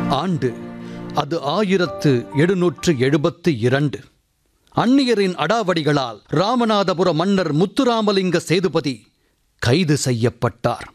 ஆண்டு அது ஆயிரத்து எழுநூற்று எழுபத்து இரண்டு அந்நியரின் அடாவடிகளால் ராமநாதபுர மன்னர் முத்துராமலிங்க சேதுபதி கைது செய்யப்பட்டார்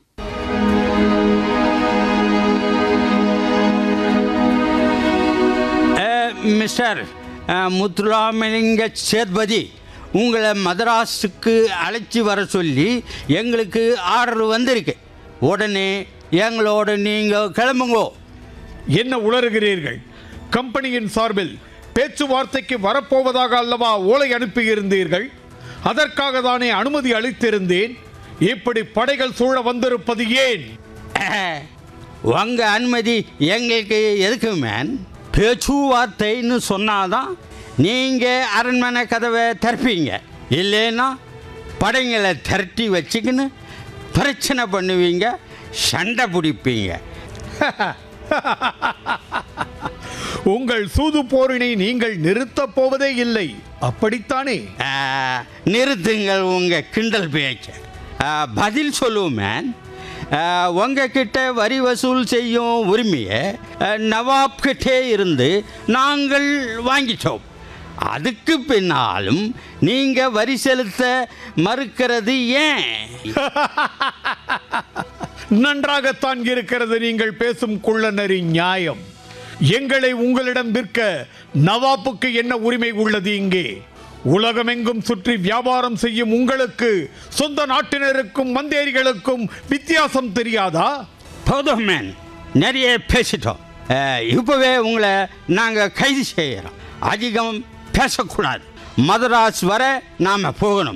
அஹ், மிஸ்டர் அஹ், முத்துராமலிங்க சேத்பதி உங்களை மதராஸுக்கு அழைச்சி வர சொல்லி எங்களுக்கு ஆர்டர் வந்திருக்கு உடனே எங்களோட நீங்கள் கிளம்புங்கோ என்ன உளறுகிறீர்கள் கம்பெனியின் சார்பில் பேச்சுவார்த்தைக்கு வரப்போவதாக அல்லவா ஓலை அனுப்பியிருந்தீர்கள் அதற்காக தானே அனுமதி அளித்திருந்தேன் இப்படி படைகள் சூழ வந்திருப்பது ஏன் அஹ், உங்க அனுமதி எங்களுக்கு எதுக்கு மேன் பேச்சுவார்த்தைன்னு சொன்னாதான் நீங்கள் அரண்மனை கதவை திறப்பீங்க இல்லைன்னா படைங்களை திரட்டி வச்சுக்கின்னு பிரச்சனை பண்ணுவீங்க சண்டை பிடிப்பீங்க உங்கள் சூது போரினை நீங்கள் நிறுத்தப் போவதே இல்லை அப்படித்தானே ஆ, நிறுத்துங்கள் உங்க கிண்டல் பேச்ச ஆ, பதில் சொல்லுவோம் மேன் ஆ, உங்ககிட்ட வரி வசூல் செய்யும் உரிமையை ஆ, நவாப் கிட்டே இருந்து நாங்கள் வாங்கிட்டோம் அதுக்கு பின்னாலும் நீங்க வரி செலுத்த மறுக்கிறது ஏன் நன்றாகத்தான் இருக்கிறது நீங்கள் பேசும் குள்ளநரி நியாயம் எங்களை உங்களிடம் விற்க நவாப்புக்கு என்ன உரிமை உள்ளது இங்கே உலகமெங்கும் சுற்றி வியாபாரம் செய்யும் உங்களுக்கு சொந்த நாட்டினருக்கும் மந்தேரிகளுக்கும் வித்தியாசம் தெரியாதா போதும் மேன் நிறைய பேசிட்டோம் ஆ, இப்பவே உங்களை நாங்கள் கைது செய்கிறோம் அதிகம் பேசக்கூடாது மதராஸ் வர நாம் போகணும்